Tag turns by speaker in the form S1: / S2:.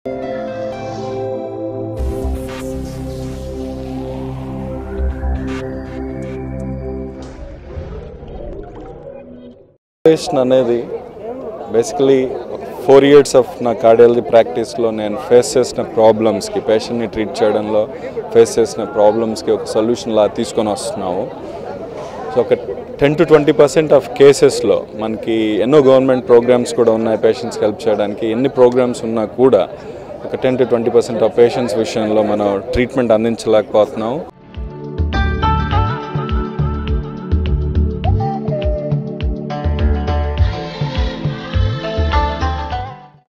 S1: operation అనేది basically four years of నా cardiology ప్రాక్టీస్లో నేను ఫేస్ చేసిన ప్రాబ్లమ్స్కి పేషెంట్ని ట్రీట్ చేయడంలో ఫేస్ చేసిన ప్రాబ్లమ్స్కి ఒక సొల్యూషన్ లా తీసుకొని వస్తున్నాము సో ఒక ten to twenty percent of కేసెస్లో మనకి ఎన్నో గవర్నమెంట్ ప్రోగ్రామ్స్ కూడా ఉన్నాయి పేషెంట్స్కి హెల్ప్ చేయడానికి ఎన్ని ప్రోగ్రామ్స్ ఉన్నా కూడా ఒక ten to twenty percent of patients విషయంలో మనం ట్రీట్మెంట్ అందించలేకపోతున్నాము